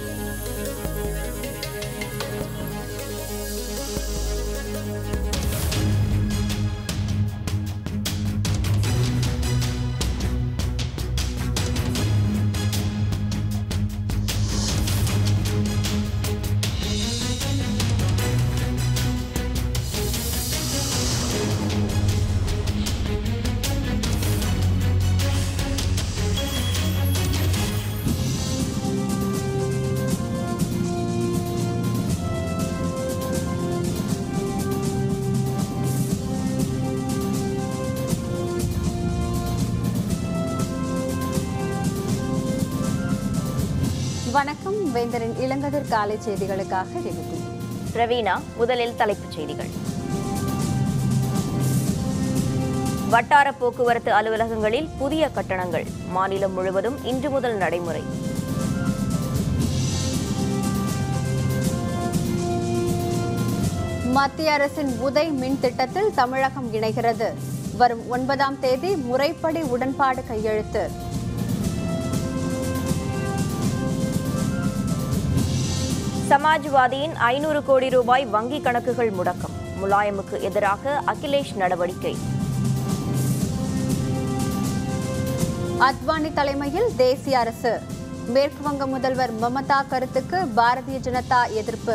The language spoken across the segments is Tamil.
வணக்கம் வேந்தரின் இளங்கதிர் காலை செய்திகளுக்காக ரெவிதி ரவீனா முதலில் தலைப்புச் செய்திகள் வட்டார போக்குவரத்து அலுவலகங்களில் புதிய கட்டணங்கள் மாநிலம் முழுவதும் இன்று முதல் நடைமுறை மத்திய அரசின் உதய் மின் திட்டத்தில் தமிழகம் இணைகிறது வரும் ஒன்பதாம் தேதி முறைப்படி உடன்பாடு கையெழுத்து சமாஜ்வாதியின் ஐநூறு கோடி ரூபாய் வங்கி கணக்குகள் முடக்கம் முலாயமுக்கு எதிராக அகிலேஷ் நடவடிக்கை அத்வானி தலைமையில் தேசிய அரசு மேற்கு வங்க முதல்வர் மமதா கருத்துக்கு பாரதிய ஜனதா எதிர்ப்பு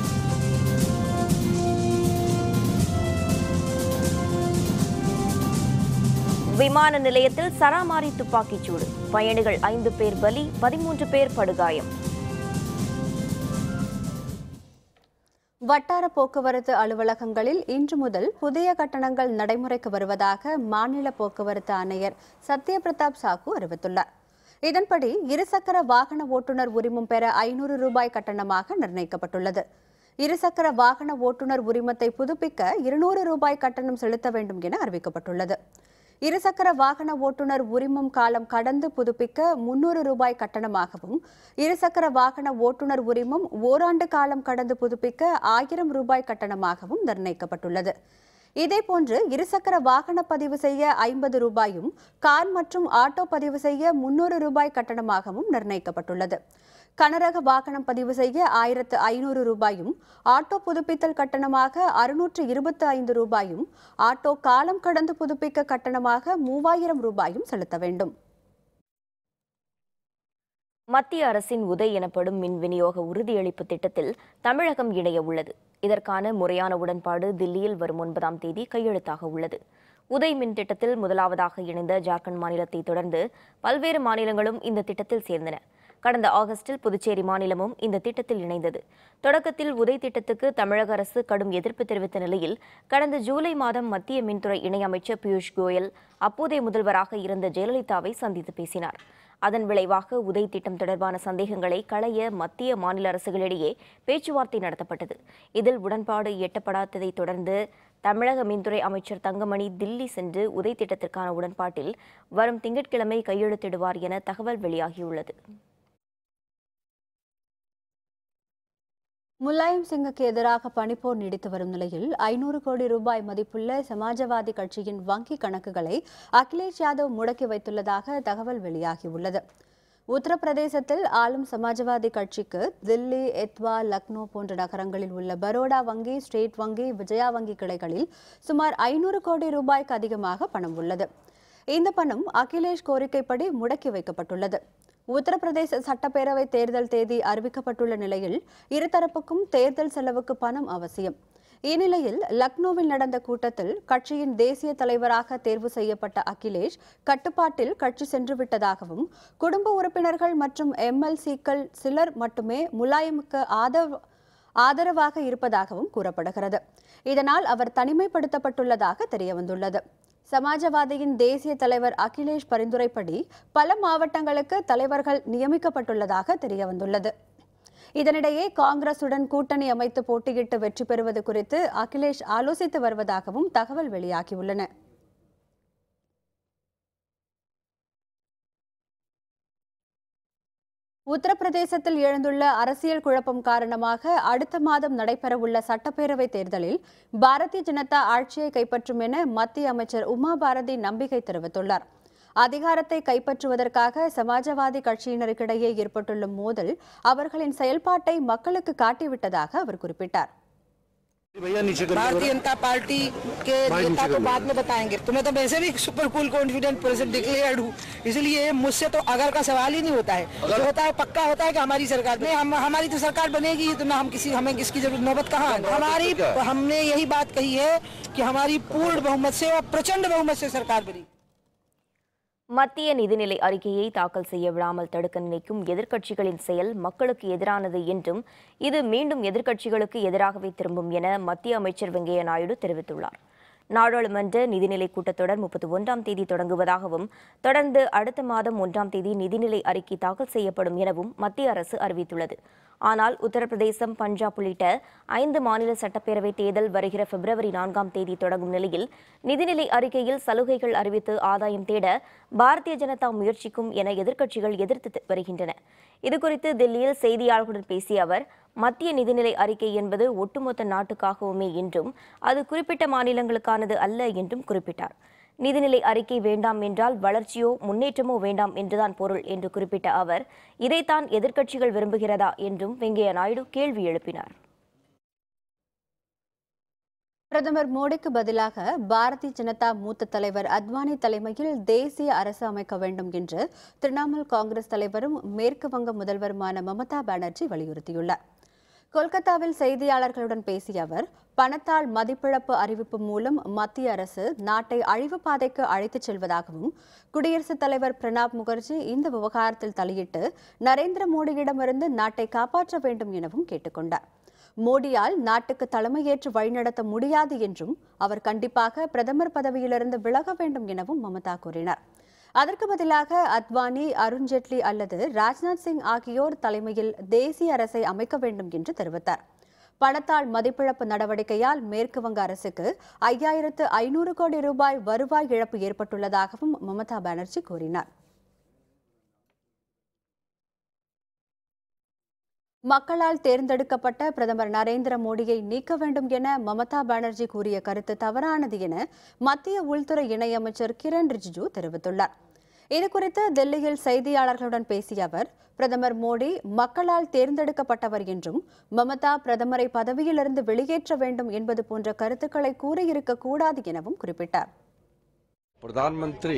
விமான நிலையத்தில் சராமாரி துப்பாக்கிச் சூடு பயணிகள் ஐந்து பேர் பலி பதிமூன்று பேர் படுகாயம் வட்டார போக்குவரத்து அலுவலகங்களில் இன்று முதல் புதிய கட்டணங்கள் நடைமுறைக்கு வருவதாக மாநில போக்குவரத்து ஆணையர் சத்யபிரதாப் சாஹூ அறிவித்துள்ளார் இதன்படி இருசக்கர வாகன ஓட்டுநர் உரிமம் பெற ஐநூறு ரூபாய் கட்டணமாக நிர்ணயிக்கப்பட்டுள்ளது இருசக்கர வாகன ஓட்டுநர் உரிமத்தை புதுப்பிக்க இருநூறு ரூபாய் கட்டணம் செலுத்த வேண்டும் என அறிவிக்கப்பட்டுள்ளது இருசக்கர வாகன ஓட்டுநர் உரிமம் காலம் கடந்து புதுப்பிக்க முன்னூறு ரூபாய் கட்டணமாகவும் இருசக்கர வாகன ஓட்டுநர் உரிமம் ஓராண்டு காலம் கடந்து புதுப்பிக்க ஆயிரம் ரூபாய் கட்டணமாகவும் நிர்ணயிக்கப்பட்டுள்ளது இதேபோன்று இருசக்கர வாகன பதிவு செய்ய ஐம்பது ரூபாயும் கார் மற்றும் ஆட்டோ பதிவு செய்ய முன்னூறு ரூபாய் கட்டணமாகவும் நிர்ணயிக்கப்பட்டுள்ளது கனரக வாகனம் பதிவு செய்ய ஆயிரத்து ஐநூறு ரூபாயும் ஆட்டோ புதுப்பித்தல் கட்டணமாக அறுநூற்று இருபத்தி ஐந்து ரூபாயும் ஆட்டோ காலம் கடந்து புதுப்பிக்க கட்டணமாக மூவாயிரம் ரூபாயும் செலுத்த வேண்டும் மத்திய அரசின் உதய் எனப்படும் மின் விநியோக உறுதியளிப்பு திட்டத்தில் தமிழகம் இணைய உள்ளது இதற்கான முறையான உடன்பாடு தில்லியில் வரும் ஒன்பதாம் தேதி கையெழுத்தாக உள்ளது உதய் மின் திட்டத்தில் முதலாவதாக இணைந்த ஜார்க்கண்ட் மாநிலத்தை தொடர்ந்து பல்வேறு மாநிலங்களும் இந்த திட்டத்தில் சேர்ந்தன கடந்த ஆகஸ்டில் புதுச்சேரி மாநிலமும் இந்த திட்டத்தில் இணைந்தது தொடக்கத்தில் உதய் திட்டத்துக்கு தமிழக அரசு கடும் எதிர்ப்பு தெரிவித்த நிலையில் கடந்த ஜூலை மாதம் மத்திய மின்துறை இணையமைச்சர் பியூஷ் கோயல் அப்போதைய முதல்வராக இருந்த ஜெயலலிதாவை சந்தித்து பேசினார் அதன் விளைவாக உதய் திட்டம் தொடர்பான சந்தேகங்களை களைய மத்திய மாநில அரசுகளிடையே பேச்சுவார்த்தை நடத்தப்பட்டது இதில் உடன்பாடு எட்டப்படாததைத் தொடர்ந்து தமிழக மின்துறை அமைச்சர் தங்கமணி தில்லி சென்று உதய் திட்டத்திற்கான உடன்பாட்டில் வரும் திங்கட்கிழமை கையெழுத்திடுவார் என தகவல் வெளியாகியுள்ளது முலாயம் சிங்குக்கு எதிராக பனிப்போர் நீடித்து வரும் நிலையில் ஐநூறு கோடி ரூபாய் மதிப்புள்ள சமாஜவாதி கட்சியின் வங்கி கணக்குகளை அகிலேஷ் யாதவ் முடக்கி வைத்துள்ளதாக தகவல் வெளியாகியுள்ளது உத்தரப்பிரதேசத்தில் ஆளும் சமாஜ்வாதி கட்சிக்கு தில்லி எத்வா லக்னோ போன்ற நகரங்களில் உள்ள பரோடா வங்கி ஸ்டேட் வங்கி விஜயா வங்கி கிளைகளில் சுமார் ஐநூறு கோடி ரூபாய்க்கு அதிகமாக பணம் உள்ளது இந்த பணம் அகிலேஷ் கோரிக்கைப்படி முடக்கி வைக்கப்பட்டுள்ளது உத்தரப்பிரதேச சட்டப்பேரவை தேர்தல் தேதி அறிவிக்கப்பட்டுள்ள நிலையில் இருதரப்புக்கும் தேர்தல் செலவுக்கு பணம் அவசியம் இந்நிலையில் லக்னோவில் நடந்த கூட்டத்தில் கட்சியின் தேசிய தலைவராக தேர்வு செய்யப்பட்ட அகிலேஷ் கட்டுப்பாட்டில் கட்சி சென்று விட்டதாகவும் குடும்ப உறுப்பினர்கள் மற்றும் எம்எல்சிக்கள் சிலர் மட்டுமே முலாயமுக்கு ஆதரவு ஆதரவாக இருப்பதாகவும் கூறப்படுகிறது இதனால் அவர் தனிமைப்படுத்தப்பட்டுள்ளதாக தெரியவந்துள்ளது சமாஜவாதியின் தேசிய தலைவர் அகிலேஷ் பரிந்துரைப்படி பல மாவட்டங்களுக்கு தலைவர்கள் நியமிக்கப்பட்டுள்ளதாக தெரியவந்துள்ளது இதனிடையே காங்கிரசுடன் கூட்டணி அமைத்து போட்டியிட்டு வெற்றி பெறுவது குறித்து அகிலேஷ் ஆலோசித்து வருவதாகவும் தகவல் வெளியாகியுள்ளன உத்தரப்பிரதேசத்தில் எழுந்துள்ள அரசியல் குழப்பம் காரணமாக அடுத்த மாதம் நடைபெறவுள்ள சட்டப்பேரவை தேர்தலில் பாரதிய ஜனதா ஆட்சியை கைப்பற்றும் என மத்திய அமைச்சர் உமா பாரதி நம்பிக்கை தெரிவித்துள்ளார் அதிகாரத்தை கைப்பற்றுவதற்காக சமாஜவாதி கட்சியினருக்கிடையே ஏற்பட்டுள்ள மோதல் அவர்களின் செயல்பாட்டை மக்களுக்கு காட்டிவிட்டதாக அவர் குறிப்பிட்டார் भैया नीचे कर भारतीय जनता पार्टी के नेता को बाद में बताएंगे तो मैं तो वैसे भी super cool confident person declared हूँ इसलिए मुझसे तो अगर का सवाल ही नहीं होता है जो होता है पक्का होता है कि हमारी सरकार नहीं हम हमारी तो सरकार बनेगी ही, तो ना हम किसी हमें किसकी जरूरत नौबत कहाँ है हमारी हमने यही बात कही है कि हमारी पूर्ण बहुमत से और प्रचंड बहुमत से सरकार बनेगी மத்திய நிதிநிலை அறிக்கையை தாக்கல் செய்ய விடாமல் தடுக்க நினைக்கும் எதிர்க்கட்சிகளின் செயல் மக்களுக்கு எதிரானது என்றும் இது மீண்டும் எதிர்க்கட்சிகளுக்கு எதிராகவே திரும்பும் என மத்திய அமைச்சர் வெங்கையா நாயுடு தெரிவித்துள்ளார் நாடாளுமன்ற நிதிநிலை கூட்டத்தொடர் முப்பத்தி ஒன்றாம் தேதி தொடங்குவதாகவும் தொடர்ந்து அடுத்த மாதம் ஒன்றாம் தேதி நிதிநிலை அறிக்கை தாக்கல் செய்யப்படும் எனவும் மத்திய அரசு அறிவித்துள்ளது ஆனால் உத்தரப்பிரதேசம் பஞ்சாப் உள்ளிட்ட ஐந்து மாநில சட்டப்பேரவை தேர்தல் வருகிற பிப்ரவரி நான்காம் தேதி தொடங்கும் நிலையில் நிதிநிலை அறிக்கையில் சலுகைகள் அறிவித்து ஆதாயம் தேட பாரதிய ஜனதா முயற்சிக்கும் என எதிர்க்கட்சிகள் எதிர்த்து வருகின்றன இதுகுறித்து தில்லியில் செய்தியாளர்களுடன் பேசிய அவர் மத்திய நிதிநிலை அறிக்கை என்பது ஒட்டுமொத்த நாட்டுக்காகவுமே என்றும் அது குறிப்பிட்ட மாநிலங்களுக்கானது அல்ல என்றும் குறிப்பிட்டார் நிதிநிலை அறிக்கை வேண்டாம் என்றால் வளர்ச்சியோ முன்னேற்றமோ வேண்டாம் என்றுதான் பொருள் என்று குறிப்பிட்ட அவர் இதைத்தான் எதிர்க்கட்சிகள் விரும்புகிறதா என்றும் வெங்கையா நாயுடு கேள்வி எழுப்பினார் பிரதமர் மோடிக்கு பதிலாக பாரதிய ஜனதா மூத்த தலைவர் அத்வானி தலைமையில் தேசிய அரசு அமைக்க வேண்டும் என்று திரிணாமுல் காங்கிரஸ் தலைவரும் மேற்கு வங்க முதல்வருமான மமதா பானர்ஜி வலியுறுத்தியுள்ளார் கொல்கத்தாவில் செய்தியாளர்களுடன் பேசிய அவர் பணத்தால் மதிப்பிழப்பு அறிவிப்பு மூலம் மத்திய அரசு நாட்டை அழிவு பாதைக்கு அழைத்துச் செல்வதாகவும் குடியரசுத் தலைவர் பிரணாப் முகர்ஜி இந்த விவகாரத்தில் தலையிட்டு நரேந்திர மோடியிடமிருந்து நாட்டை காப்பாற்ற வேண்டும் எனவும் கேட்டுக்கொண்டார் மோடியால் நாட்டுக்கு தலைமையேற்று வழிநடத்த முடியாது என்றும் அவர் கண்டிப்பாக பிரதமர் பதவியிலிருந்து விலக வேண்டும் எனவும் மமதா கூறினார் அதற்கு பதிலாக அத்வானி அருண்ஜேட்லி அல்லது ராஜ்நாத் சிங் ஆகியோர் தலைமையில் தேசிய அரசை அமைக்க வேண்டும் என்று தெரிவித்தார் பணத்தால் மதிப்பிழப்பு நடவடிக்கையால் மேற்கு வங்க அரசுக்கு ஐயாயிரத்து ஐநூறு கோடி ரூபாய் வருவாய் இழப்பு ஏற்பட்டுள்ளதாகவும் மமதா பானர்ஜி கூறினார் மக்களால் தேர்ந்தெடுக்கப்பட்ட பிரதமர் நரேந்திர மோடியை நீக்க வேண்டும் என மமதா பானர்ஜி கூறிய கருத்து தவறானது என மத்திய உள்துறை இணையமைச்சர் கிரண் ரிஜிஜு தெரிவித்துள்ளார் இதுகுறித்து தில்லியில் செய்தியாளர்களுடன் பேசிய அவர் பிரதமர் மோடி மக்களால் தேர்ந்தெடுக்கப்பட்டவர் என்றும் மமதா பிரதமரை பதவியிலிருந்து வெளியேற்ற வேண்டும் என்பது போன்ற கருத்துக்களை கூறியிருக்க கூடாது எனவும் குறிப்பிட்டார் प्रधानमंत्री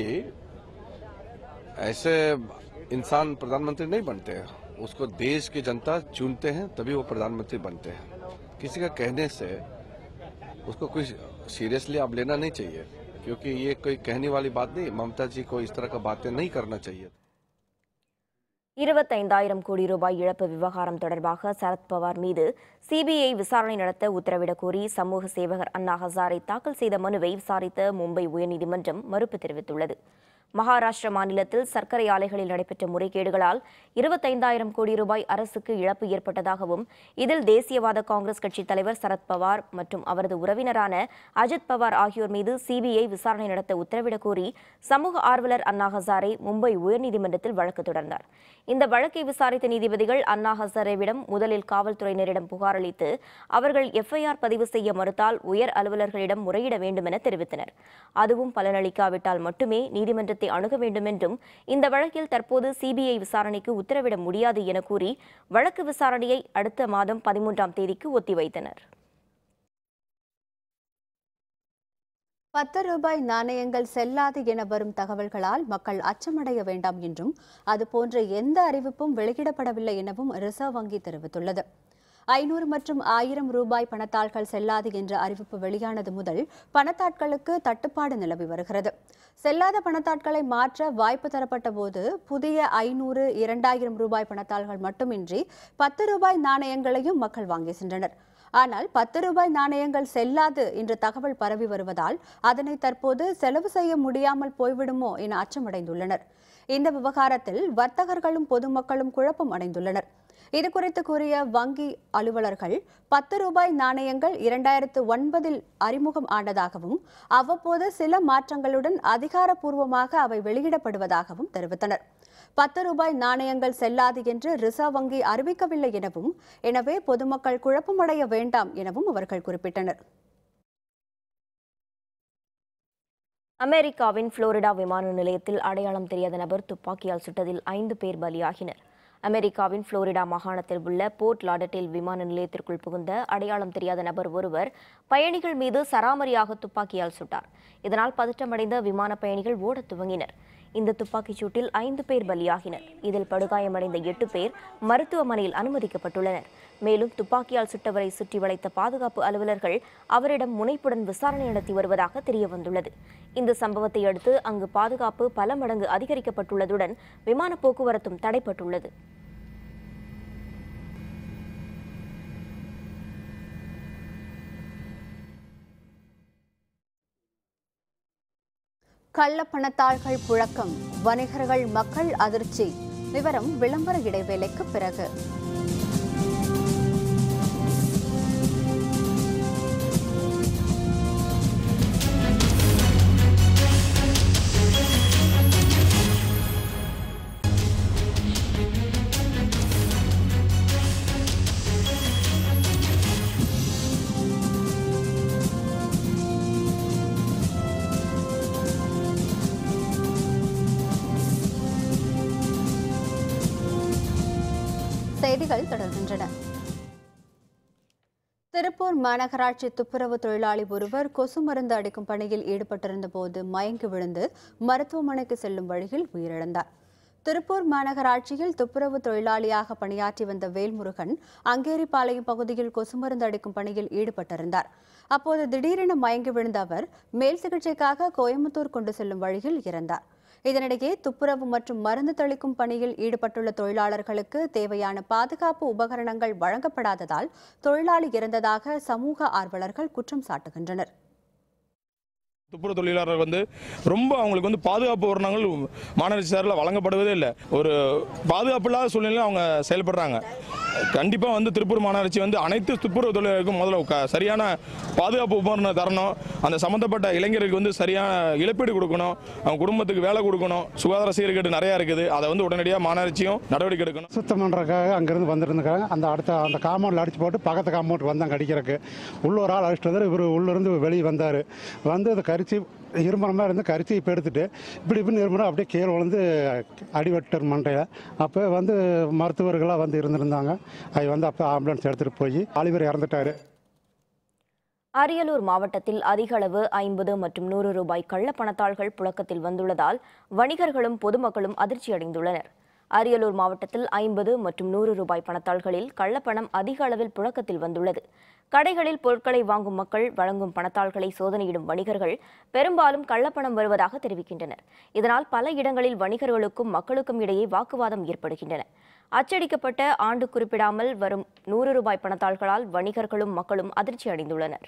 ऐसे इंसान प्रधानमंत्री नहीं बनते हैं उसको देश की जनता चुनते हैं तभी वो प्रधानमंत्री बनते हैं किसी का कहने से उसको कोई सीरियसली आप लेना नहीं चाहिए क्योंकि ये कोई कहने वाली बात नहीं ममता जी को इस तरह का बातें नहीं करना चाहिए இருபத்தைந்தாயிரம் கோடி ரூபாய் இழப்பு விவகாரம் தொடர்பாக சரத்பவார் மீது சிபிஐ விசாரணை நடத்த உத்தரவிடக் கோரி சமூக சேவகர் அண்ணா ஹசாரை தாக்கல் செய்த மனுவை விசாரித்த மும்பை உயர்நீதிமன்றம் மறுப்பு தெரிவித்துள்ளது மகாராஷ்டிர மாநிலத்தில் சர்க்கரை ஆலைகளில் நடைபெற்ற முறைகேடுகளால் இருபத்தைந்தாயிரம் கோடி ரூபாய் அரசுக்கு இழப்பு ஏற்பட்டதாகவும் இதில் தேசியவாத காங்கிரஸ் கட்சித் தலைவர் சரத்பவார் மற்றும் அவரது உறவினரான அஜித் பவார் ஆகியோர் மீது சிபிஐ விசாரணை நடத்த உத்தரவிடக் கோரி சமூக ஆர்வலர் அண்ணா ஹசாரே மும்பை உயர்நீதிமன்றத்தில் வழக்கு தொடர்ந்தார் இந்த வழக்கை விசாரித்த நீதிபதிகள் அண்ணா ஹசாரேவிடம் முதலில் காவல்துறையினரிடம் புகார் அளித்து அவர்கள் எஃப்ஐஆர் பதிவு செய்ய மறுத்தால் உயர் அலுவலர்களிடம் முறையிட வேண்டும் என தெரிவித்தனர் அதுவும் பலனளிக்காவிட்டால் மட்டுமே நீதிமன்றத்தை அணுக வேண்டும் என்றும் இந்த வழக்கில் தற்போது சிபிஐ விசாரணைக்கு உத்தரவிட முடியாது என கூறி வழக்கு விசாரணையை அடுத்த மாதம் பதிமூன்றாம் தேதிக்கு ஒத்திவைத்தனர் பத்து ரூபாய் நாணயங்கள் செல்லாது என வரும் தகவல்களால் மக்கள் அச்சமடைய வேண்டாம் என்றும் அதுபோன்ற எந்த அறிவிப்பும் வெளியிடப்படவில்லை எனவும் ரிசர்வ் வங்கி தெரிவித்துள்ளது ஐநூறு மற்றும் ஆயிரம் ரூபாய் பணத்தாள்கள் செல்லாது என்ற அறிவிப்பு வெளியானது முதல் பணத்தாட்களுக்கு தட்டுப்பாடு நிலவி வருகிறது செல்லாத பணத்தாட்களை மாற்ற வாய்ப்பு தரப்பட்ட போது புதிய ஐநூறு இரண்டாயிரம் ரூபாய் பணத்தாள்கள் மட்டுமின்றி பத்து ரூபாய் நாணயங்களையும் மக்கள் வாங்கி சென்றனர் ஆனால் பத்து ரூபாய் நாணயங்கள் செல்லாது என்ற தகவல் பரவி வருவதால் அதனை தற்போது செலவு செய்ய முடியாமல் போய்விடுமோ என அச்சமடைந்துள்ளனர் இந்த விவகாரத்தில் வர்த்தகர்களும் பொதுமக்களும் குழப்பம் அடைந்துள்ளனர் இதுகுறித்து கூறிய வங்கி அலுவலர்கள் பத்து ரூபாய் நாணயங்கள் இரண்டாயிரத்து ஒன்பதில் அறிமுகம் ஆனதாகவும் அவ்வப்போது சில மாற்றங்களுடன் அதிகாரப்பூர்வமாக அவை வெளியிடப்படுவதாகவும் தெரிவித்தனர் பத்து ரூபாய் நாணயங்கள் செல்லாது என்று ரிசர்வ் வங்கி அறிவிக்கவில்லை எனவும் எனவே பொதுமக்கள் குழப்பமடைய வேண்டாம் எனவும் அவர்கள் குறிப்பிட்டனர் அமெரிக்காவின் புளோரிடா விமான நிலையத்தில் அடையாளம் தெரியாத நபர் துப்பாக்கியால் சுட்டதில் ஐந்து பேர் பலியாகினர் அமெரிக்காவின் புளோரிடா மாகாணத்தில் உள்ள போர்ட் லாடட்டில் விமான நிலையத்திற்குள் புகுந்த அடையாளம் தெரியாத நபர் ஒருவர் பயணிகள் மீது சராமரியாக துப்பாக்கியால் சுட்டார் இதனால் பதற்றமடைந்த விமான பயணிகள் ஓடத் துவங்கினர் இந்த துப்பாக்கிச் சூட்டில் ஐந்து பேர் பலியாகினர் இதில் படுகாயமடைந்த எட்டு பேர் மருத்துவமனையில் அனுமதிக்கப்பட்டுள்ளனர் மேலும் துப்பாக்கியால் சுட்டவரை சுற்றி வளைத்த பாதுகாப்பு அலுவலர்கள் அவரிடம் முனைப்புடன் விசாரணை நடத்தி வருவதாக தெரியவந்துள்ளது இந்த சம்பவத்தை அடுத்து அங்கு பாதுகாப்பு பல மடங்கு அதிகரிக்கப்பட்டுள்ளதுடன் விமான போக்குவரத்தும் தடைப்பட்டுள்ளது கள்ளப்பணத்தாள்கள் புழக்கம் வணிகர்கள் மக்கள் அதிர்ச்சி விவரம் விளம்பர இடைவேளைக்கு பிறகு செய்திகள் தொடர்கின்றன திருப்பூர் மாநகராட்சி துப்புரவு தொழிலாளி ஒருவர் கொசு மருந்து அடிக்கும் பணியில் ஈடுபட்டிருந்த போது மயங்கி விழுந்து மருத்துவமனைக்கு செல்லும் வழியில் உயிரிழந்தார் திருப்பூர் மாநகராட்சியில் துப்புரவு தொழிலாளியாக பணியாற்றி வந்த வேல்முருகன் அங்கேரிபாளையம் பகுதியில் கொசு மருந்து அடிக்கும் பணியில் ஈடுபட்டிருந்தார் அப்போது திடீரென மயங்கி விழுந்த அவர் மேல் சிகிச்சைக்காக கோயம்புத்தூர் கொண்டு செல்லும் வழியில் இறந்தார் இதனிடையே துப்புரவு மற்றும் மருந்து தெளிக்கும் பணியில் ஈடுபட்டுள்ள தொழிலாளர்களுக்கு தேவையான பாதுகாப்பு உபகரணங்கள் வழங்கப்படாததால் தொழிலாளி இறந்ததாக சமூக ஆர்வலர்கள் குற்றம் சாட்டுகின்றனர் துப்புரவு தொழிலாளர் வந்து ரொம்ப அவங்களுக்கு வந்து பாதுகாப்பு உபகரணங்கள் மாநகராட்சி சாரில் வழங்கப்படுவதே இல்லை ஒரு பாதுகாப்பு இல்லாத சூழ்நிலையில் அவங்க செயல்படுறாங்க கண்டிப்பாக வந்து திருப்பூர் மாநகராட்சி வந்து அனைத்து துப்புரவு தொழிலாளருக்கும் முதல்ல க- சரியான பாதுகாப்பு உபகரணம் தரணும் அந்த சம்மந்தப்பட்ட இளைஞருக்கு வந்து சரியான இழப்பீடு கொடுக்கணும் அவங்க குடும்பத்துக்கு வேலை கொடுக்கணும் சுகாதார சீர்கேடு நிறையா இருக்குது அதை வந்து உடனடியாக மாநகராட்சியும் நடவடிக்கை எடுக்கணும் சுத்தம் பண்ணுறதுக்காக அங்கேருந்து வந்துருந்துருக்காங்க அந்த அடுத்த அந்த காம்பவுண்டில் அடிச்சு போட்டு பக்கத்து காம்பவுண்ட் வந்தாங்க அடிக்கிறதுக்கு உள்ள ஒரு ஆள் அடிச்சுட்டு வந்தார் இவர் உள்ளேருந்து வெளியே வந்தார் வந்து அதை கரிச்சு இரும்புற மாதிரி இருந்து கரிச்சு இப்போ எடுத்துட்டு இப்படி இப்படி இருமுறை அப்படியே கீழே விழுந்து அடிபட்டர் மண்டையில் அப்போ வந்து மருத்துவர்களாக வந்து இருந்திருந்தாங்க அது வந்து அப்போ ஆம்புலன்ஸ் எடுத்துகிட்டு போய் ஆலிவர் இறந்துட்டார் அரியலூர் மாவட்டத்தில் அதிக அளவு ஐம்பது மற்றும் நூறு ரூபாய் கள்ளப்பணத்தாள்கள் புழக்கத்தில் வந்துள்ளதால் வணிகர்களும் பொதுமக்களும் அதிர்ச்சியடைந்துள்ளனர் அரியலூர் மாவட்டத்தில் ஐம்பது மற்றும் நூறு ரூபாய் பணத்தாள்களில் கள்ளப்பணம் அதிக அளவில் புழக்கத்தில் வந்துள்ளது கடைகளில் பொருட்களை வாங்கும் மக்கள் வழங்கும் பணத்தாள்களை சோதனையிடும் வணிகர்கள் பெரும்பாலும் கள்ளப்பணம் வருவதாக தெரிவிக்கின்றனர் இதனால் பல இடங்களில் வணிகர்களுக்கும் மக்களுக்கும் இடையே வாக்குவாதம் ஏற்படுகின்றன அச்சடிக்கப்பட்ட ஆண்டு குறிப்பிடாமல் வரும் நூறு ரூபாய் பணத்தாள்களால் வணிகர்களும் மக்களும் அதிர்ச்சி அடைந்துள்ளனர்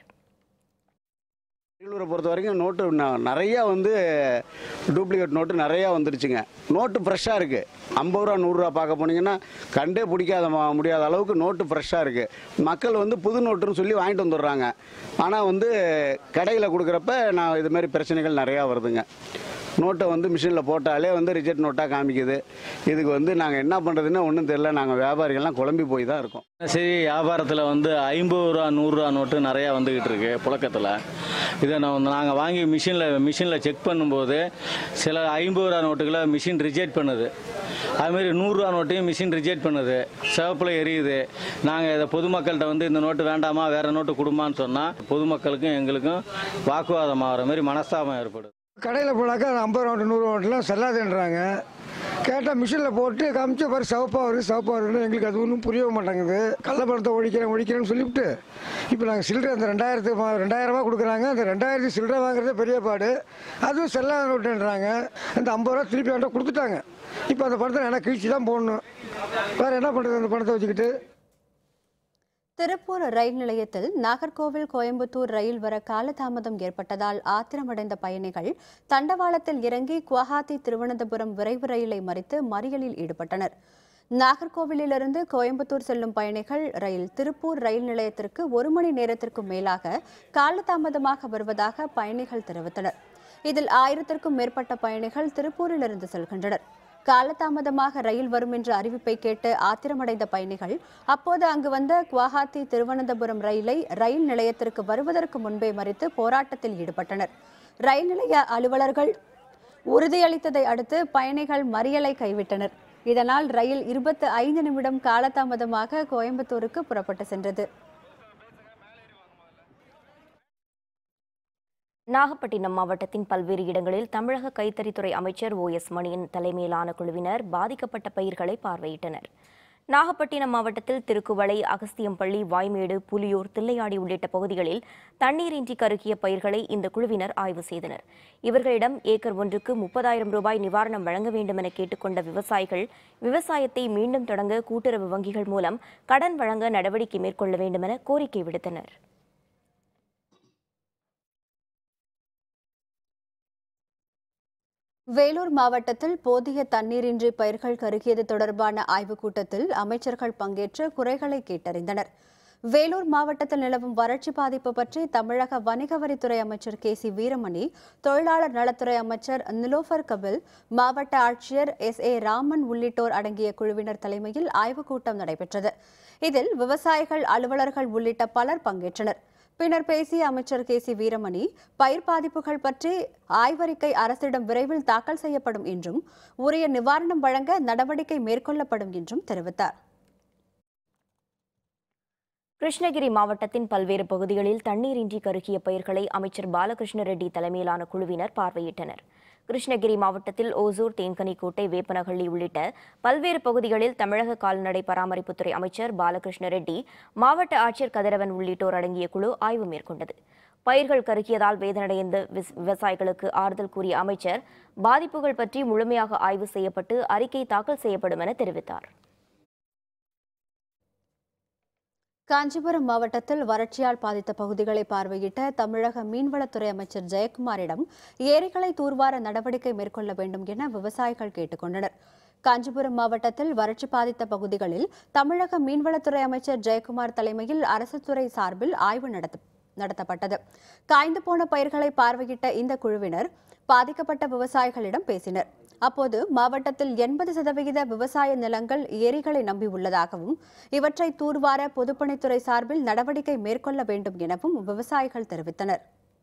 அரியலூரை பொறுத்த வரைக்கும் நோட்டு ந- நிறையா வந்து டூப்ளிகேட் நோட்டு நிறையா வந்துருச்சுங்க நோட்டு ஃப்ரெஷ்ஷாக இருக்குது ஐம்பது ரூபா நூறுரூவா பார்க்க போனீங்கன்னா கண்டே பிடிக்காத ம- முடியாத அளவுக்கு நோட்டு ஃப்ரெஷ்ஷாக இருக்குது மக்கள் வந்து புது நோட்டுன்னு சொல்லி வாங்கிட்டு வந்துடுறாங்க ஆனால் வந்து கடையில் கொடுக்குறப்ப நான் இது மாதிரி பிரச்சனைகள் நிறையா வருதுங்க நோட்டை வந்து மிஷினில் போட்டாலே வந்து ரிஜெக்ட் நோட்டாக காமிக்குது இதுக்கு வந்து நாங்கள் என்ன பண்ணுறதுன்னு ஒன்றும் தெரியல நாங்கள் வியாபாரிகள்லாம் குழம்பி போய் தான் இருக்கோம் சரி வியாபாரத்தில் வந்து ஐம்பது ரூபா நூறுரூவா நோட்டு நிறையா வந்துக்கிட்டு இருக்கு புழக்கத்தில் இதை நான் நாங்கள் வாங்கி மிஷினில் மிஷினில் செக் பண்ணும்போது சில ஐம்பது ரூபா நோட்டுகளை மிஷின் ரிஜெக்ட் பண்ணுது அதுமாரி நூறுரூவா நோட்டையும் மிஷின் ரிஜெக்ட் பண்ணுது சிவப்பில் எரியுது நாங்கள் இதை பொதுமக்கள்கிட்ட வந்து இந்த நோட்டு வேண்டாமா வேறு நோட்டு கொடுமான்னு சொன்னால் பொதுமக்களுக்கும் எங்களுக்கும் வாக்குவாதம் ஆகிற மாதிரி மனஸ்தாபம் ஏற்படுது கடையில் போனாக்கா ஐம்பது நோட்டு நூறு நோட்டுலாம் செல்லாதுன்றாங்க கேட்டால் மிஷினில் போட்டு காமிச்ச பாரு சிவப்பாக வருது சிவப்பாக வருதுன்னு எங்களுக்கு அது ஒன்றும் புரிய மாட்டேங்குது கள்ளப்பணத்தை ஒழிக்கிறேன் ஒழிக்கிறேன்னு சொல்லிவிட்டு இப்போ நாங்கள் சில்லறை அந்த ரெண்டாயிரத்து ரெண்டாயிரம் ரூபா கொடுக்குறாங்க அந்த ரெண்டாயிரத்தி சில்லறை வாங்குறதே பெரிய பாடு அதுவும் செல்லாத நோட்டுன்றாங்க அந்த ஐம்பது ரூபா திருப்பி அவன்கிட்ட கொடுத்துட்டாங்க இப்போ அந்த பணத்தை எனக்கு கீழ்ச்சி தான் போடணும் வேறு என்ன பண்ணுறது அந்த பணத்தை வச்சுக்கிட்டு திருப்பூர் ரயில் நிலையத்தில் நாகர்கோவில் கோயம்புத்தூர் ரயில் வர காலதாமதம் ஏற்பட்டதால் ஆத்திரமடைந்த பயணிகள் தண்டவாளத்தில் இறங்கி குவஹாத்தி திருவனந்தபுரம் விரைவு ரயிலை மறித்து மறியலில் ஈடுபட்டனர் நாகர்கோவிலிருந்து கோயம்புத்தூர் செல்லும் பயணிகள் ரயில் திருப்பூர் ரயில் நிலையத்திற்கு ஒரு மணி நேரத்திற்கும் மேலாக காலதாமதமாக வருவதாக பயணிகள் தெரிவித்தனர் இதில் ஆயிரத்திற்கும் மேற்பட்ட பயணிகள் திருப்பூரிலிருந்து செல்கின்றனர் காலதாமதமாக ரயில் வரும் என்ற அறிவிப்பை கேட்டு ஆத்திரமடைந்த பயணிகள் அப்போது அங்கு வந்த குவஹாத்தி திருவனந்தபுரம் ரயிலை ரயில் நிலையத்திற்கு வருவதற்கு முன்பே மறித்து போராட்டத்தில் ஈடுபட்டனர் ரயில் நிலைய அலுவலர்கள் உறுதியளித்ததை அடுத்து பயணிகள் மறியலை கைவிட்டனர் இதனால் ரயில் இருபத்தி ஐந்து நிமிடம் காலதாமதமாக கோயம்புத்தூருக்கு புறப்பட்டு சென்றது நாகப்பட்டினம் மாவட்டத்தின் பல்வேறு இடங்களில் தமிழக கைத்தறித்துறை அமைச்சர் ஓ எஸ் மணியன் தலைமையிலான குழுவினர் பாதிக்கப்பட்ட பயிர்களை பார்வையிட்டனர் நாகப்பட்டினம் மாவட்டத்தில் திருக்குவளை அகஸ்தியம்பள்ளி வாய்மேடு புலியூர் தில்லையாடி உள்ளிட்ட பகுதிகளில் தண்ணீரின்றி கருகிய பயிர்களை இந்த குழுவினர் ஆய்வு செய்தனர் இவர்களிடம் ஏக்கர் ஒன்றுக்கு முப்பதாயிரம் ரூபாய் நிவாரணம் வழங்க வேண்டும் என கேட்டுக்கொண்ட விவசாயிகள் விவசாயத்தை மீண்டும் தொடங்க கூட்டுறவு வங்கிகள் மூலம் கடன் வழங்க நடவடிக்கை மேற்கொள்ள வேண்டும் என கோரிக்கை விடுத்தனர் வேலூர் மாவட்டத்தில் போதிய தண்ணீரின்றி பயிர்கள் கருகியது தொடர்பான ஆய்வுக் கூட்டத்தில் அமைச்சர்கள் பங்கேற்று குறைகளை கேட்டறிந்தனர் வேலூர் மாவட்டத்தில் நிலவும் வறட்சி பாதிப்பு பற்றி தமிழக வணிக வரித்துறை அமைச்சர் கே சி வீரமணி தொழிலாளர் நலத்துறை அமைச்சர் நிலோஃபர் கபில் மாவட்ட ஆட்சியர் எஸ் ஏ ராமன் உள்ளிட்டோர் அடங்கிய குழுவினர் தலைமையில் ஆய்வுக் கூட்டம் நடைபெற்றது இதில் விவசாயிகள் அலுவலர்கள் உள்ளிட்ட பலர் பங்கேற்றனர் பின்னர் பேசிய அமைச்சர் கே சி வீரமணி பயிர் பாதிப்புகள் பற்றி ஆய்வறிக்கை அரசிடம் விரைவில் தாக்கல் செய்யப்படும் என்றும் உரிய நிவாரணம் வழங்க நடவடிக்கை மேற்கொள்ளப்படும் என்றும் தெரிவித்தார் கிருஷ்ணகிரி மாவட்டத்தின் பல்வேறு பகுதிகளில் தண்ணீரின்றி கருகிய பயிர்களை அமைச்சர் பாலகிருஷ்ண ரெட்டி தலைமையிலான குழுவினர் பார்வையிட்டனர் கிருஷ்ணகிரி மாவட்டத்தில் ஓசூர் தேன்கனிக்கோட்டை வேப்பனஹள்ளி உள்ளிட்ட பல்வேறு பகுதிகளில் தமிழக கால்நடை பராமரிப்புத்துறை அமைச்சர் பாலகிருஷ்ண ரெட்டி மாவட்ட ஆட்சியர் கதிரவன் உள்ளிட்டோர் அடங்கிய குழு ஆய்வு மேற்கொண்டது பயிர்கள் கருகியதால் வேதனையடைந்த விஸ்- விவசாயிகளுக்கு ஆறுதல் கூறிய அமைச்சர் பாதிப்புகள் பற்றி முழுமையாக ஆய்வு செய்யப்பட்டு அறிக்கை தாக்கல் செய்யப்படும் என தெரிவித்தார் காஞ்சிபுரம் மாவட்டத்தில் வறட்சியால் பாதித்த பகுதிகளை பார்வையிட்ட தமிழக மீன்வளத்துறை அமைச்சர் ஜெயக்குமாரிடம் ஏரிகளை தூர்வார நடவடிக்கை மேற்கொள்ள வேண்டும் என விவசாயிகள் கேட்டுக்கொண்டனர் காஞ்சிபுரம் மாவட்டத்தில் வறட்சி பாதித்த பகுதிகளில் தமிழக மீன்வளத்துறை அமைச்சர் ஜெயக்குமார் தலைமையில் அரசு துறை சார்பில் ஆய்வு நடத்த நடத்தப்பட்டது காய்ந்து போன பயிர்களை பார்வையிட்ட இந்த குழுவினர் பாதிக்கப்பட்ட விவசாயிகளிடம் பேசினர் அப்போது மாவட்டத்தில் எண்பது சதவிகித விவசாய நிலங்கள் ஏரிகளை நம்பியுள்ளதாகவும் இவற்றை தூர்வார பொதுப்பணித்துறை சார்பில் நடவடிக்கை மேற்கொள்ள வேண்டும் எனவும் விவசாயிகள் தெரிவித்தனர்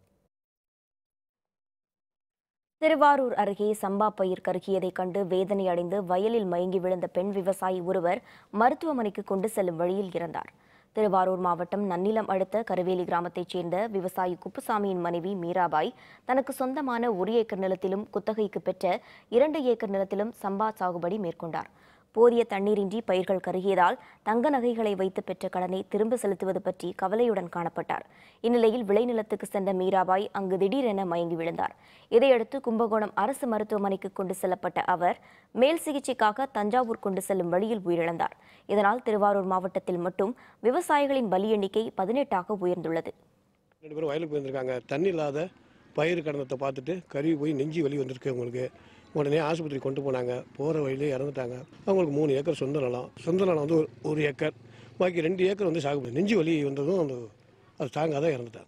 திருவாரூர் அருகே சம்பா பயிர் கருகியதைக் கண்டு வேதனை அடைந்து வயலில் மயங்கி விழுந்த பெண் விவசாயி ஒருவர் மருத்துவமனைக்கு கொண்டு செல்லும் வழியில் இறந்தார் திருவாரூர் மாவட்டம் நன்னிலம் அடுத்த கருவேலி கிராமத்தைச் சேர்ந்த விவசாயி குப்புசாமியின் மனைவி மீராபாய் தனக்கு சொந்தமான ஒரு ஏக்கர் நிலத்திலும் குத்தகைக்கு பெற்ற இரண்டு ஏக்கர் நிலத்திலும் சம்பா சாகுபடி மேற்கொண்டார் போதிய தண்ணீரின்றி பயிர்கள் கருகியதால் தங்க நகைகளை வைத்து பெற்ற கடனை திரும்ப செலுத்துவது பற்றி கவலையுடன் காணப்பட்டார் இந்நிலையில் விளைநிலத்துக்கு சென்ற மீராபாய் அங்கு திடீரென மயங்கி விழுந்தார் இதையடுத்து கும்பகோணம் அரசு மருத்துவமனைக்கு கொண்டு செல்லப்பட்ட அவர் மேல் சிகிச்சைக்காக தஞ்சாவூர் கொண்டு செல்லும் வழியில் உயிரிழந்தார் இதனால் திருவாரூர் மாவட்டத்தில் மட்டும் விவசாயிகளின் பலி எண்ணிக்கை பதினெட்டாக உயர்ந்துள்ளது ரெண்டு பேரும் வயலுக்கு போயிருந்திருக்காங்க தண்ணி இல்லாத பயிர் கடந்தத்தை பார்த்துட்டு கருவி போய் நெஞ்சு வலி வந்திருக்கு அவங்களுக்கு உடனே ஆஸ்பத்திரி கொண்டு போனாங்க போகிற வழியிலே இறந்துட்டாங்க அவங்களுக்கு மூணு ஏக்கர் சொந்த நிலம் சொந்த நிலம் வந்து ஒரு- ஒரு ஏக்கர் பாக்கி ரெண்டு ஏக்கர் வந்து சாகுபடி நெஞ்சு வலி வந்ததும் அந்த அது தாங்காத இறந்துட்டாங்க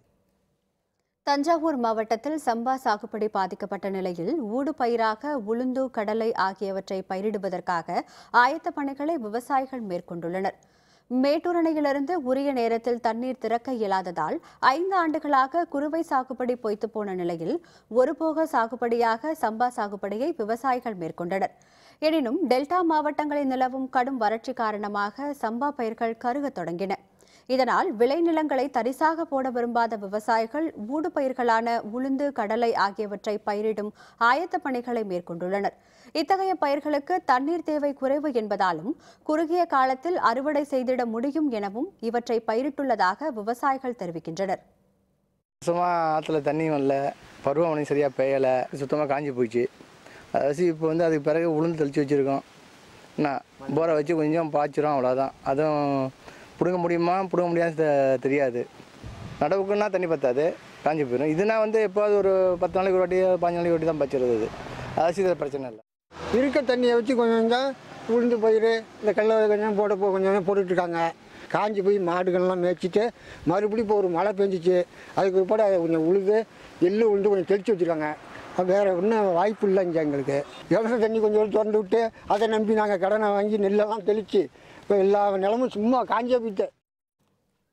தஞ்சாவூர் மாவட்டத்தில் சம்பா சாகுபடி பாதிக்கப்பட்ட நிலையில் ஊடு பயிராக உளுந்து கடலை ஆகியவற்றை பயிரிடுவதற்காக ஆயத்த பணிகளை விவசாயிகள் மேற்கொண்டுள்ளனர் மேட்டூர் அணையிலிருந்து உரிய நேரத்தில் தண்ணீர் திறக்க இயலாததால் ஐந்து ஆண்டுகளாக குறுவை சாகுபடி பொய்த்து போன நிலையில் ஒருபோக சாகுபடியாக சம்பா சாகுபடியை விவசாயிகள் மேற்கொண்டனர் எனினும் டெல்டா மாவட்டங்களில் நிலவும் கடும் வறட்சி காரணமாக சம்பா பயிர்கள் கருகத் தொடங்கின இதனால் விளைநிலங்களை தரிசாக போட விரும்பாத விவசாயிகள் ஊடு பயிர்களான உளுந்து கடலை ஆகியவற்றை பயிரிடும் ஆயத்த பணிகளை மேற்கொண்டுள்ளனர் இத்தகைய பயிர்களுக்கு தண்ணீர் தேவை குறைவு என்பதாலும் குறுகிய காலத்தில் அறுவடை செய்திட முடியும் எனவும் இவற்றை பயிரிட்டுள்ளதாக விவசாயிகள் தெரிவிக்கின்றனர் சும்மா ஆற்றுல தண்ணி வரல பருவமழை சரியாக பெய்யலை சுத்தமாக காஞ்சி போயிடுச்சு அரிசி இப்போ வந்து அதுக்கு பிறகு உளுந்து தெளித்து வச்சுருக்கோம் என்ன போரை வச்சு கொஞ்சம் பாய்ச்சிரும் அவ்வளோதான் அதுவும் பிடுங்க முடியுமா பிடுங்க முடியாது தெ- தெரியாது நடவுக்குன்னா தண்ணி பத்தாது காஞ்சி போயிடும் இதுனா வந்து எப்போது ஒரு பத்து நாளைக்கு ஒரு வாட்டி பாஞ்சு நாளைக்கு ஒரு வாட்டி தான் பச்சிருது அது அரிசி இதில் பிரச்சனை இல்லை இருக்க தண்ணியை வச்சு கொஞ்சம் கொஞ்சம் உளுந்து பயிர் இந்த கடல கொஞ்சம் போட போ கொஞ்சம் கொஞ்சம் போட்டுட்ருக்காங்க காஞ்சி போய் மாடுகள்லாம் மேய்ச்சிட்டு மறுபடியும் இப்போ ஒரு மழை பெஞ்சிச்சு அதுக்கு பிற்பாடு அதை கொஞ்சம் உழுது எள்ளு உளுந்து கொஞ்சம் தெளித்து வச்சுருக்காங்க வேறு ஒன்றும் வாய்ப்பு இல்லை இங்கே எங்களுக்கு இலவச தண்ணி கொஞ்சம் திறந்து விட்டு அதை நம்பி நாங்கள் கடனை வாங்கி நெல்லெல்லாம் தெளித்து இப்போ எல்லா நிலமும் சும்மா காஞ்சே போயிட்டு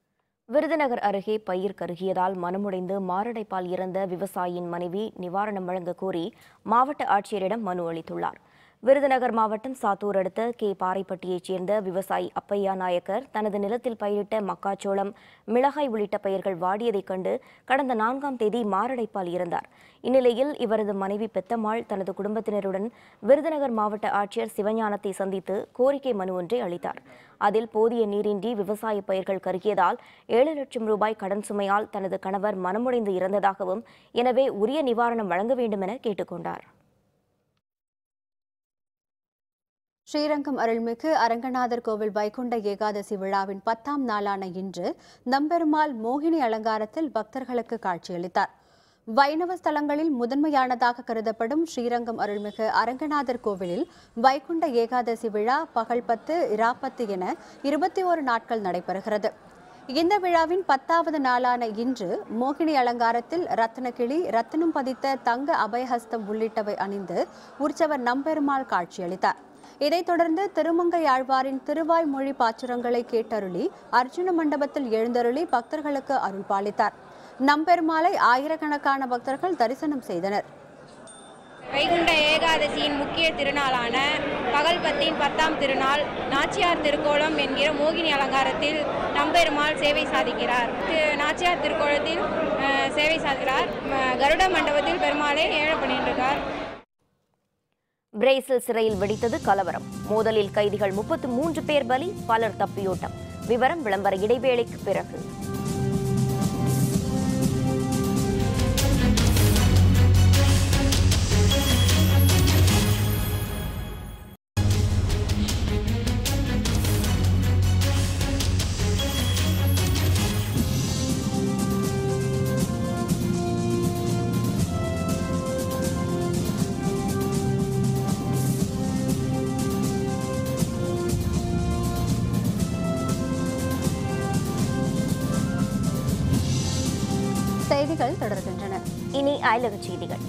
விருதுநகர் அருகே பயிர் கருகியதால் மனமுடைந்து மாரடைப்பால் இறந்த விவசாயியின் மனைவி நிவாரணம் வழங்க கோரி மாவட்ட ஆட்சியரிடம் மனு அளித்துள்ளார் விருதுநகர் மாவட்டம் சாத்தூர் அடுத்த கே பாறைப்பட்டியைச் சேர்ந்த விவசாயி அப்பையா நாயக்கர் தனது நிலத்தில் பயிரிட்ட மக்காச்சோளம் மிளகாய் உள்ளிட்ட பயிர்கள் வாடியதைக் கண்டு கடந்த நான்காம் தேதி மாரடைப்பால் இறந்தார் இந்நிலையில் இவரது மனைவி பெத்தம்மாள் தனது குடும்பத்தினருடன் விருதுநகர் மாவட்ட ஆட்சியர் சிவஞானத்தை சந்தித்து கோரிக்கை மனு ஒன்றை அளித்தார் அதில் போதிய நீரின்றி விவசாய பயிர்கள் கருகியதால் ஏழு லட்சம் ரூபாய் கடன் சுமையால் தனது கணவர் மனமுடைந்து இறந்ததாகவும் எனவே உரிய நிவாரணம் வழங்க வேண்டும் என கேட்டுக்கொண்டார் ஸ்ரீரங்கம் அருள்மிகு அரங்கநாதர் கோவில் வைகுண்ட ஏகாதசி விழாவின் பத்தாம் நாளான இன்று நம்பெருமாள் மோகினி அலங்காரத்தில் பக்தர்களுக்கு காட்சியளித்தார் வைணவ ஸ்தலங்களில் முதன்மையானதாக கருதப்படும் ஸ்ரீரங்கம் அருள்மிகு அரங்கநாதர் கோவிலில் வைகுண்ட ஏகாதசி விழா பகல் பத்து இராப்பத்து என இருபத்தி ஓரு நாட்கள் நடைபெறுகிறது இந்த விழாவின் பத்தாவது நாளான இன்று மோகினி அலங்காரத்தில் ரத்னகிளி ரத்தினம் பதித்த தங்க அபயஹஸ்தம் உள்ளிட்டவை அணிந்து உற்சவர் நம்பெருமாள் காட்சியளித்தார் இதைத் தொடர்ந்து திருமங்கை ஆழ்வாரின் திருவாய்மொழி பாச்சுரங்களை கேட்டருளி அர்ஜுன மண்டபத்தில் எழுந்தருளி பக்தர்களுக்கு அருள் பாலித்தார் நம்பெருமாளை ஆயிரக்கணக்கான பக்தர்கள் தரிசனம் செய்தனர் வைகுண்ட ஏகாதசியின் முக்கிய திருநாளான பகல்பத்தின் பத்தாம் திருநாள் நாச்சியார் திருக்கோலம் என்கிற மோகினி அலங்காரத்தில் நம்பெருமாள் சேவை சாதிக்கிறார் திரு- நாச்சியார் திருக்கோலத்தில் அஹ், சேவை சாதிக்கிறார் ம- கருட மண்டபத்தில் பெருமாளை ஏழை பண்ணியிருக்கார் பிரேசில் சிறையில் வெடித்தது கலவரம் மோதலில் கைதிகள் முப்பத்து மூன்று பேர் பலி பலர் தப்பியோட்டம் விவரம் விளம்பர இடைவேளைக்கு பிறகு செய்திகள் தொடர்கின்றன இனி அயலக செய்திகள்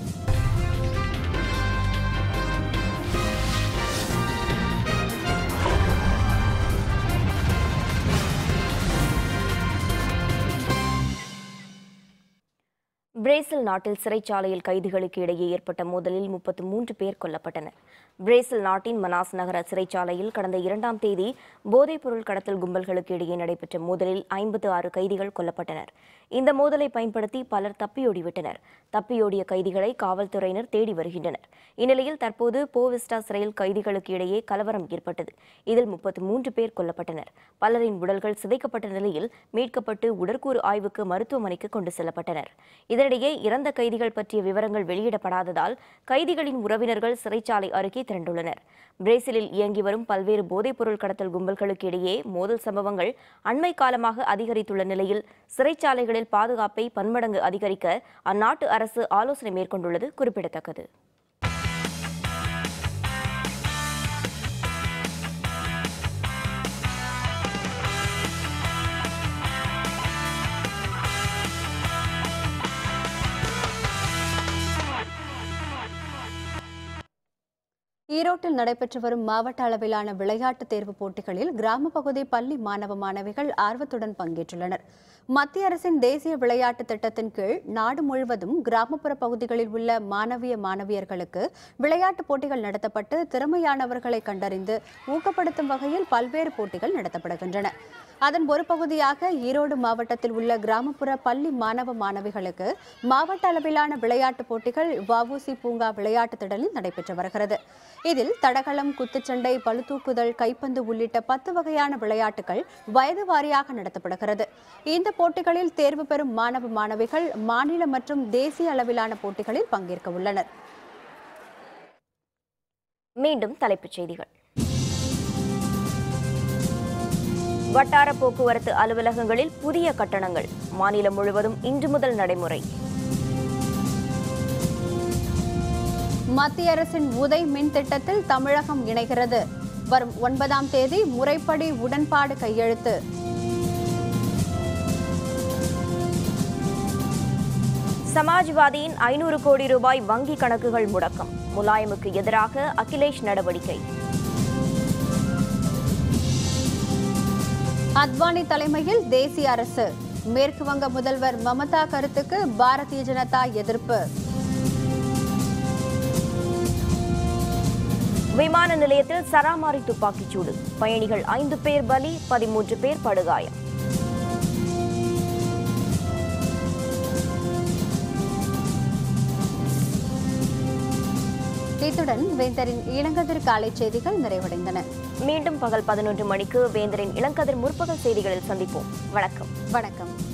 பிரேசில் நாட்டில் சிறைச்சாலையில் கைதிகளுக்கு இடையே ஏற்பட்ட மோதலில் முப்பத்து மூன்று பேர் கொல்லப்பட்டனர் பிரேசில் நாட்டின் மனாஸ் நகர சிறைச்சாலையில் கடந்த இரண்டாம் தேதி போதைப்பொருள் கடத்தல் கும்பல்களுக்கு இடையே நடைபெற்ற மோதலில் ஐம்பத்து ஆறு கைதிகள் கொல்லப்பட்டனர் இந்த மோதலை பயன்படுத்தி பலர் தப்பியோடிவிட்டனர் தப்பியோடிய கைதிகளை காவல்துறையினர் தேடி வருகின்றனர் இந்நிலையில் தற்போது போவிஸ்டா சிறையில் கைதிகளுக்கு இடையே கலவரம் ஏற்பட்டது இதில் முப்பத்து மூன்று பேர் கொல்லப்பட்டனர் பலரின் உடல்கள் சிதைக்கப்பட்ட நிலையில் மீட்கப்பட்டு உடற்கூறு ஆய்வுக்கு மருத்துவமனைக்கு கொண்டு செல்லப்பட்டனர் இதனிடையே இறந்த கைதிகள் பற்றிய விவரங்கள் வெளியிடப்படாததால் கைதிகளின் உறவினர்கள் சிறைச்சாலை அருகே திரண்டுள்ளனர் பிரேசிலில் இயங்கி வரும் பல்வேறு போதைப்பொருள் கடத்தல் கும்பல்களுக்கு இடையே மோதல் சம்பவங்கள் அண்மை காலமாக அதிகரித்துள்ள நிலையில் சிறைச்சாலைகளில் பாதுகாப்பை பன்மடங்கு அதிகரிக்க அந்நாட்டு அரசு ஆலோசனை மேற்கொண்டுள்ளது குறிப்பிடத்தக்கது ஈரோட்டில் நடைபெற்று வரும் மாவட்ட அளவிலான விளையாட்டுத் தேர்வுப் போட்டிகளில் கிராம பகுதி பள்ளி மாணவ மாணவிகள் ஆர்வத்துடன் பங்கேற்றுள்ளனர் மத்திய அரசின் தேசிய விளையாட்டுத் திட்டத்தின் கீழ் நாடு முழுவதும் கிராமப்புற பகுதிகளில் உள்ள மாணவிய மாணவியர்களுக்கு விளையாட்டுப் போட்டிகள் நடத்தப்பட்டு திறமையானவர்களை கண்டறிந்து ஊக்கப்படுத்தும் வகையில் பல்வேறு போட்டிகள் நடத்தப்படுகின்றன அதன் ஒரு பகுதியாக ஈரோடு மாவட்டத்தில் உள்ள கிராமப்புற பள்ளி மாணவ மாணவிகளுக்கு மாவட்ட அளவிலான விளையாட்டுப் போட்டிகள் வஉசி பூங்கா விளையாட்டுத் திடலில் நடைபெற்று வருகிறது இதில் தடகளம் குத்துச்சண்டை பளுதூக்குதல் கைப்பந்து உள்ளிட்ட பத்து வகையான விளையாட்டுகள் வயது வாரியாக நடத்தப்படுகிறது இந்த போட்டிகளில் தேர்வு பெறும் மாணவ மாணவிகள் மாநில மற்றும் தேசிய அளவிலான போட்டிகளில் பங்கேற்க உள்ளனர் மீண்டும் தலைப்புச் செய்திகள் வட்டார போக்குவரத்து அலுவலகங்களில் புதிய கட்டணங்கள் மாநிலம் முழுவதும் இன்று முதல் நடைமுறை மத்திய அரசின் உதய் மின் திட்டத்தில் தமிழகம் இணைகிறது வரும் ஒன்பதாம் தேதி முறைப்படி உடன்பாடு கையெழுத்து சமாஜ்வாதியின் ஐநூறு கோடி ரூபாய் வங்கி கணக்குகள் முடக்கம் முலாயமுக்கு எதிராக அகிலேஷ் நடவடிக்கை அத்வானி தலைமையில் தேசிய அரசு மேற்கு வங்க முதல்வர் மமதா கருத்துக்கு பாரதிய ஜனதா எதிர்ப்பு விமான நிலையத்தில் சராமாரி துப்பாக்கிச்சூடு பயணிகள் ஐந்து பேர் பலி பதிமூன்று பேர் படுகாயம் இத்துடன் வேந்தரின் இளங்கதிர் காலை செய்திகள் நிறைவடைந்தன மீண்டும் பகல் பதினொன்று மணிக்கு வேந்தரின் இளங்கதிர் முற்பகல் செய்திகளில் சந்திப்போம் வணக்கம் வணக்கம்